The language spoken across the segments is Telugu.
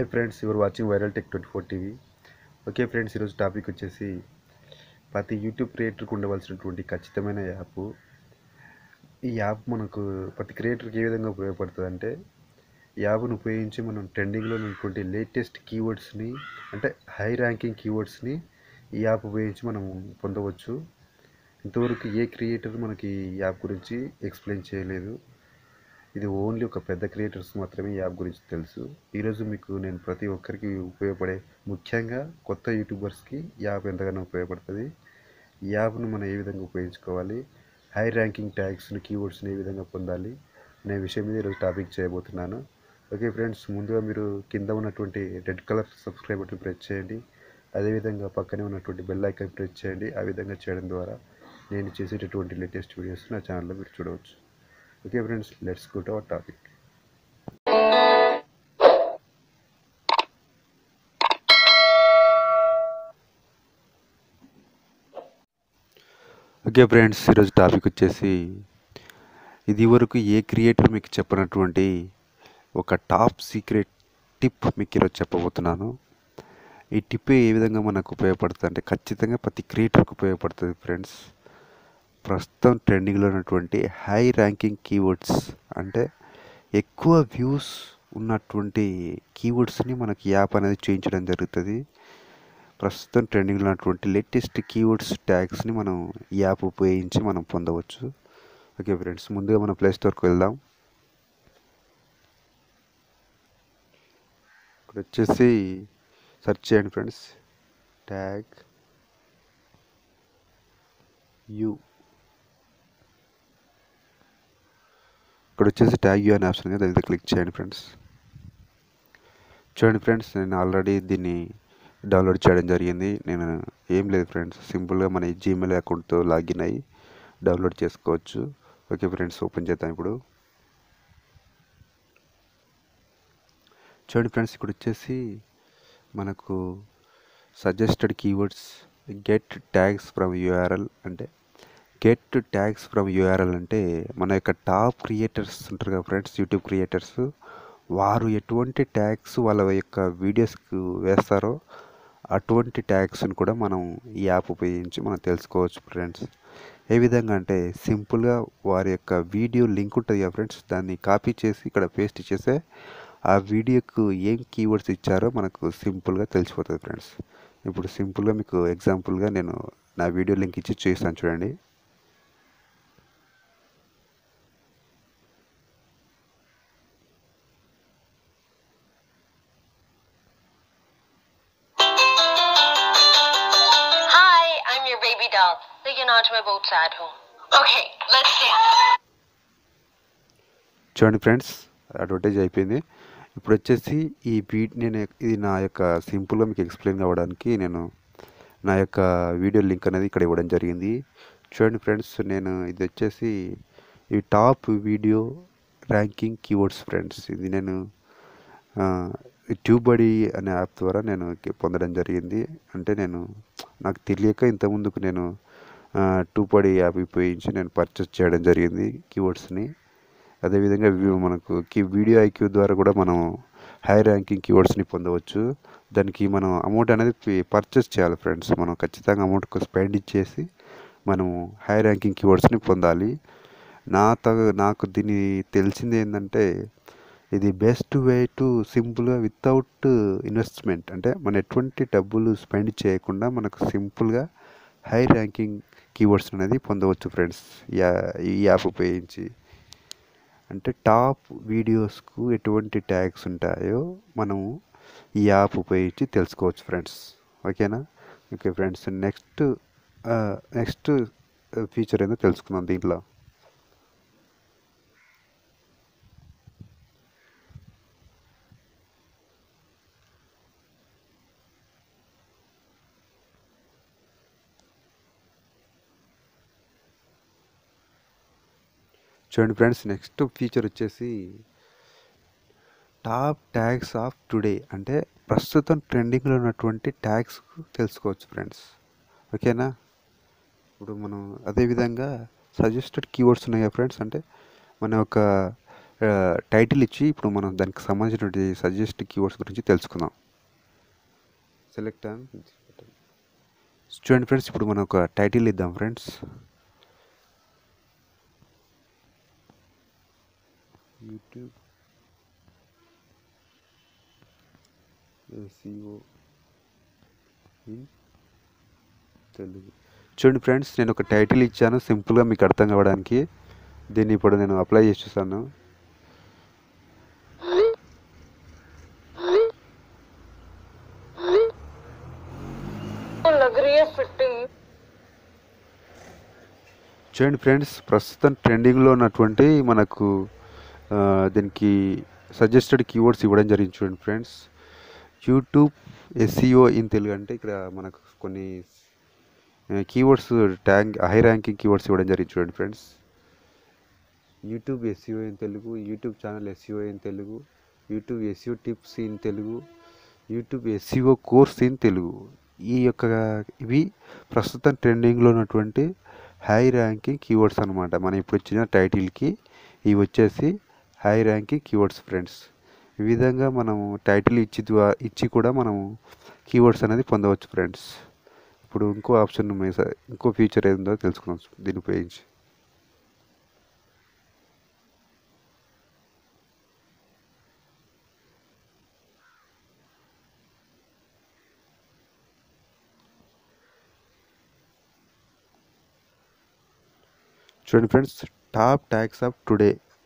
Hi friends your watching viral tech twenty four TV okay friends ఈరోజు టాపిక్ వచ్చేసి ప్రతి యూట్యూబ్ క్రియేటర్కి ఉండవలసినటువంటి ఖచ్చితమైన యాప్ ఈ యాప్ మనకు ప్రతి క్రియేటర్కి ఏ విధంగా ఉపయోగపడుతుంది అంటే ఈ యాప్ను ఉపయోగించి మనం ట్రెండింగ్లో ఉన్నటువంటి లేటెస్ట్ కీవర్డ్స్ని అంటే హై ర్యాంకింగ్ కీవర్డ్స్ని ఈ యాప్ ఉపయోగించి మనం పొందవచ్చు ఇంతవరకు ఏ క్రియేటర్ మనకి ఈ యాప్ గురించి ఎక్స్ప్లెయిన్ చేయలేదు ఇది ఓన్లీ ఒక పెద్ద క్రియేటర్స్ మాత్రమే ఈ యాప్ గురించి తెలుసు ఈరోజు మీకు నేను ప్రతి ఒక్కరికి ఉపయోగపడే ముఖ్యంగా కొత్త యూట్యూబర్స్కి ఈ యాప్ ఎంతగానో ఉపయోగపడుతుంది ఈ యాప్ను మనం ఏ విధంగా ఉపయోగించుకోవాలి హై ర్యాంకింగ్ ట్యాగ్స్ని కీవర్డ్స్ని ఏ విధంగా పొందాలి అనే విషయం మీద ఈరోజు టాపిక్ చేయబోతున్నాను ఓకే ఫ్రెండ్స్ ముందుగా మీరు కింద ఉన్నటువంటి red colour subscribe button press చేయండి అదేవిధంగా పక్కనే ఉన్నటువంటి బెల్ ఐకాన్ ప్రెస్ చేయండి ఆ విధంగా చేయడం ద్వారా నేను చేసేటటువంటి లేటెస్ట్ వీడియోస్ నా ఛానల్లో మీరు చూడవచ్చు okay friends let's go to our topic okay friends ఈరోజు టాపిక్ వచ్చేసి ఇది వరకు ఏ క్రియేటర్ మీకు చెప్పనటువంటి ఒక టాప్ సీక్రెట్ టిప్ మీకు ఈరోజు చెప్పబోతున్నాను ఈ టిప్ ఏ విధంగా మనకు ఉపయోగపడుతుంది అంటే ఖచ్చితంగా ప్రతి క్రియేటర్కి ఉపయోగపడుతుంది ఫ్రెండ్స్ ప్రస్తుతం ట్రెండింగ్లో ఉన్నటువంటి హై ర్యాంకింగ్ కీవర్డ్స్ అంటే ఎక్కువ వ్యూస్ ఉన్నటువంటి కీవర్డ్స్ని మనకి యాప్ అనేది చేయించడం జరుగుతుంది ప్రస్తుతం ట్రెండింగ్లో ఉన్నటువంటి లేటెస్ట్ కీవర్డ్స్ ట్యాగ్స్ని మనం ఈ యాప్ ఉపయోగించి మనం పొందవచ్చు ఓకే ఫ్రెండ్స్ ముందుగా మనం ప్లే స్టోర్కి వెళ్దాం ఇక్కడ వచ్చేసి సెర్చ్ చేయండి ఫ్రెండ్స్ ట్యాగ్ యూ ఇక్కడ వచ్చేసి ట్యాగ్ యూ అనే ఆప్షన్ ఉంది దాని మీద క్లిక్ చేయండి ఫ్రెండ్స్ చూడండి ఫ్రెండ్స్ నేను ఆల్రెడీ దీన్ని డౌన్లోడ్ చేయడం జరిగింది నేను ఏం లేదు ఫ్రెండ్స్ సింపుల్గా మన జీమెయిల్ అకౌంట్తో లాగిన్ అయ్యి డౌన్లోడ్ చేసుకోవచ్చు ఓకే ఫ్రెండ్స్ ఓపెన్ చేద్దాం ఇప్పుడు చూడండి ఫ్రెండ్స్ ఇక్కడ వచ్చేసి మనకు suggested keywords get tags from URL అంటే గెట్ ట్యాగ్స్ ఫ్రమ్ యూఆర్ఎల్ అంటే మన యొక్క టాప్ క్రియేటర్స్ ఉంటారు కదా ఫ్రెండ్స్ యూట్యూబ్ క్రియేటర్స్ వారు ఎటువంటి ట్యాగ్స్ వాళ్ళ యొక్క వీడియోస్కి వేస్తారో అటువంటి ట్యాగ్స్ని కూడా మనం ఈ యాప్ ఉపయోగించి మనం తెలుసుకోవచ్చు ఫ్రెండ్స్ ఏ విధంగా అంటే సింపుల్గా వారి యొక్క వీడియో లింక్ ఉంటుంది కదా ఫ్రెండ్స్ దాన్ని కాపీ చేసి ఇక్కడ పేస్ట్ చేస్తే ఆ వీడియోకు ఏం కీవర్డ్స్ ఇచ్చారో మనకు సింపుల్గా తెలిసిపోతుంది ఫ్రెండ్స్ ఇప్పుడు సింపుల్గా మీకు ఎగ్జాంపుల్గా నేను నా వీడియో లింక్ ఇచ్చి చూస్తాను చూడండి Hi, I'm your baby doll. Taking on to my boat's at home. Okay, let's dance. చూడండి ఫ్రెండ్స్ అడ్వర్టైజ్ అయిపోయింది ఇప్పుడు వచ్చేసి ఈ బీట్ నేను ఇది నా యొక్క సింపుల్గా మీకు ఎక్స్ప్లెయిన్ కావడానికి నేను నా యొక్క వీడియో లింక్ అనేది ఇక్కడ ఇవ్వడం జరిగింది చూడండి ఫ్రెండ్స్ నేను ఇది వచ్చేసి ఈ top video ranking keywords friends ఇది నేను ట్యూబడి అనే యాప్ ద్వారా నేను కి- పొందడం జరిగింది అంటే నేను నాకు తెలియక ఇంతకుముందుకు నేను టూబడి యాప్ ఉపయోగించి నేను పర్చేస్ చేయడం జరిగింది కీవర్డ్స్ని అదేవిధంగా వి- మనకు కి వీడియో ఐక్యూ ద్వారా కూడా మనం హై ర్యాంకింగ్ కీవర్డ్స్ని పొందవచ్చు దానికి మనం అమౌంట్ అనేది పే- పర్చేస్ చేయాలి ఫ్రెండ్స్ మనం ఖచ్చితంగా అమౌంట్ స్పెండ్ ఇచ్చేసి మనం హై ర్యాంకింగ్ కీవర్డ్స్ని పొందాలి నా త నాకు దీని తెలిసింది ఏంటంటే ఇది బెస్ట్ వే టు సింపుల్గా వితౌట్ ఇన్వెస్ట్మెంట్ అంటే మన ఎటువంటి డబ్బులు స్పెండ్ చేయకుండా మనకు సింపుల్గా హై ర్యాంకింగ్ కీవర్డ్స్ అనేది పొందవచ్చు ఫ్రెండ్స్ యా ఈ యాప్ ఉపయోగించి అంటే టాప్ వీడియోస్కు ఎటువంటి ట్యాగ్స్ ఉంటాయో మనము ఈ యాప్ ఉపయోగించి తెలుసుకోవచ్చు ఫ్రెండ్స్ ఓకేనా okay friends next next feature ఏందో తెలుసుకుందాం దీంట్లో చూడండి ఫ్రెండ్స్ నెక్స్ట్ ఫీచర్ వచ్చేసి టాప్ ట్యాగ్స్ ఆఫ్ టుడే అంటే ప్రస్తుతం ట్రెండింగ్లో ఉన్నటువంటి ట్యాగ్స్ తెలుసుకోవచ్చు ఫ్రెండ్స్ ఓకేనా ఇప్పుడు మనం అదేవిధంగా సజెస్టెడ్ కీవర్డ్స్ ఉన్నాయి కదా ఫ్రెండ్స్ అంటే మన యొక్క టైటిల్ ఇచ్చి ఇప్పుడు మనం దానికి సంబంధించినటువంటి సజెస్ట్ కీవర్డ్స్ గురించి తెలుసుకుందాం సెలెక్ట్ చూడండి ఫ్రెండ్స్ ఇప్పుడు మనం ఒక టైటిల్ ఇద్దాం friends YouTube SEO in Telugu చూడండి ఫ్రెండ్స్ నేను ఒక టైటిల్ ఇచ్చాను సింపుల్గా మీకు అర్థం కావడానికి దీన్ని ఇప్పుడు నేను అప్లై చేసి చూస్తాను लग रही है फिटिंग చూడండి ఫ్రెండ్స్ ప్రస్తుతం ట్రెండింగ్లో ఉన్నటువంటి మనకు ఆ, దీనికి సజెస్టెడ్ కీవర్డ్స్ ఇవ్వడం జరిగింది చూడండి friends YouTube SEO in Telugu అంటే ఇక్కడ మనకు కొన్ని కీవర్డ్స్ ట్యాంక్ హై ర్యాంకింగ్ కీవర్డ్స్ ఇవ్వడం జరిగింది చూడండి friends YouTube SEO in Telugu YouTube channel SEO in Telugu YouTube SEO tips in Telugu YouTube SEO course in Telugu ఈ యొక్క ఇవి ప్రస్తుతం ట్రెండింగ్లో ఉన్నటువంటి హై ర్యాంకింగ్ కీవర్డ్స్ అనమాట మనం ఇప్పుడు ఇచ్చిన టైటిల్కి ఇవి వచ్చేసి హై ర్యాంకింగ్ కీవర్డ్స్ ఫ్రెండ్స్ ఈ విధంగా మనము టైటిల్ ఇచ్చి ద్వా- ఇచ్చి కూడా మనము కీవర్డ్స్ అనేది పొందవచ్చు ఫ్రెండ్స్ ఇప్పుడు ఇంకో ఆప్షన్ ఉంది సార్ ఇంకో ఫీచర్ ఏందో తెలుసుకుందాం దీన్ని ఉపయోగించి చూడండి friends top tags of today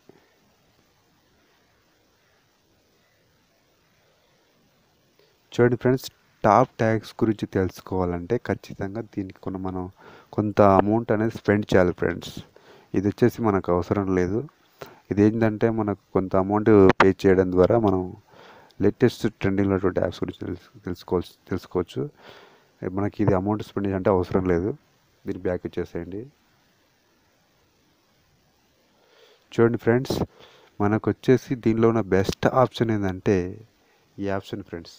చూడండి ఫ్రెండ్స్ టాప్ ట్యాక్స్ గురించి తెలుసుకోవాలంటే ఖచ్చితంగా దీనికి కొన్ని మనం కొంత అమౌంట్ అనేది స్పెండ్ చేయాలి ఫ్రెండ్స్ ఇది వచ్చేసి మనకు అవసరం లేదు ఇది ఏంటంటే మనకు కొంత అమౌంట్ పే చేయడం ద్వారా మనం లేటెస్ట్ ట్రెండింగ్లో ఉన్నటువంటి యాప్స్ గురించి తెలుసు తెలుసుకోవచ్చు తెలుసుకోవచ్చు మనకి ఇది అమౌంట్ స్పెండ్ చేయాలంటే అవసరం లేదు దీన్ని బ్యాక్ ఇచ్చేసేయండి చూడండి ఫ్రెండ్స్ మనకు వచ్చేసి దీనిలో ఉన్న బెస్ట్ ఆప్షన్ ఏంటంటే ఈ option friends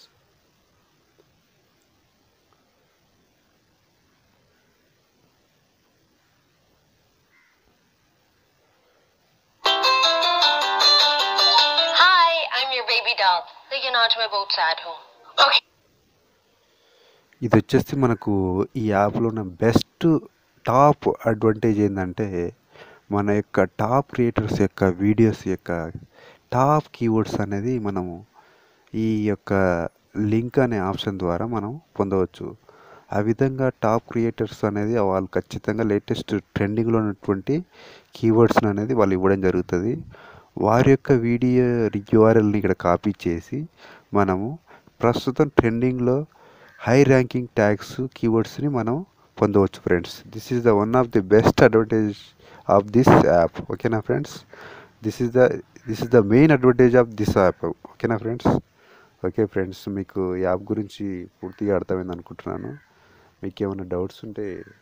Hi, I'm your baby doll. लेकिन आज मैं बहुत सैड हूँ Okay. ఇది వచ్చేసి మనకు ఈ యాప్లో ఉన్న బెస్ట్ టాప్ అడ్వాంటేజ్ ఏంటంటే మన యొక్క టాప్ క్రియేటర్స్ యొక్క వీడియోస్ యొక్క టాప్ కీవర్డ్స్ అనేది మనము ఈ యొక్క లింక్ అనే ఆప్షన్ ద్వారా మనం పొందవచ్చు ఆ విధంగా టాప్ క్రియేటర్స్ అనేది వాళ్ళు ఖచ్చితంగా లేటెస్ట్ ట్రెండింగ్లో ఉన్నటువంటి కీవర్డ్స్ అనేది వాళ్ళు ఇవ్వడం జరుగుతుంది వారి యొక్క వీడియో యూఆర్ఎల్ని ఇక్కడ కాపీ చేసి మనము ప్రస్తుతం ట్రెండింగ్లో హై ర్యాంకింగ్ ట్యాగ్స్ కీవర్డ్స్ని మనం పొందవచ్చు friends this is the one of the best advantage of this app ఓకేనా friends this is the this is the main advantage of this app ఓకేనా ఫ్రెండ్స్ ఓకే ఫ్రెండ్స్ మీకు ఈ యాప్ గురించి పూర్తిగా అర్థమైంది అనుకుంటున్నాను మీకు ఏమైనా డౌట్స్ ఉంటే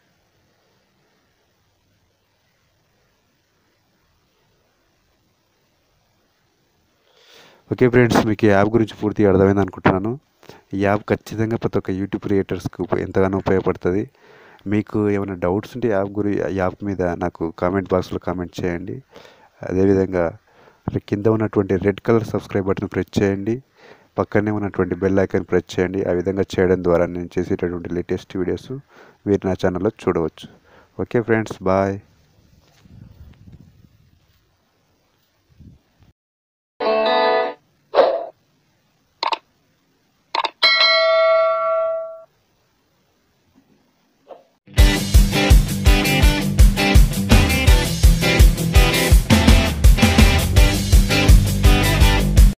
ఓకే ఫ్రెండ్స్ మీకు ఈ యాప్ గురించి పూర్తిగా అర్థమైంది అనుకుంటున్నాను ఈ యాప్ ఖచ్చితంగా ప్రతి ఒక్క యూట్యూబ్ క్రియేటర్స్కి ఉప- ఎంతగానో ఉపయోగపడుతుంది మీకు ఏమైనా డౌట్స్ ఉంటే యాప్ గురి యాప్ మీద నాకు కామెంట్ బాక్స్లో కామెంట్ చేయండి అదేవిధంగా కింద ఉన్నటువంటి red colour subscribe button press చేయండి పక్కనే ఉన్నటువంటి బెల్ ఐకాన్ ప్రెస్ చేయండి ఆ విధంగా చేయడం ద్వారా నేను చేసేటటువంటి లేటెస్ట్ వీడియోస్ మీరు నా ఛానల్లో చూడవచ్చు ఓకే ఫ్రెండ్స్ బాయ్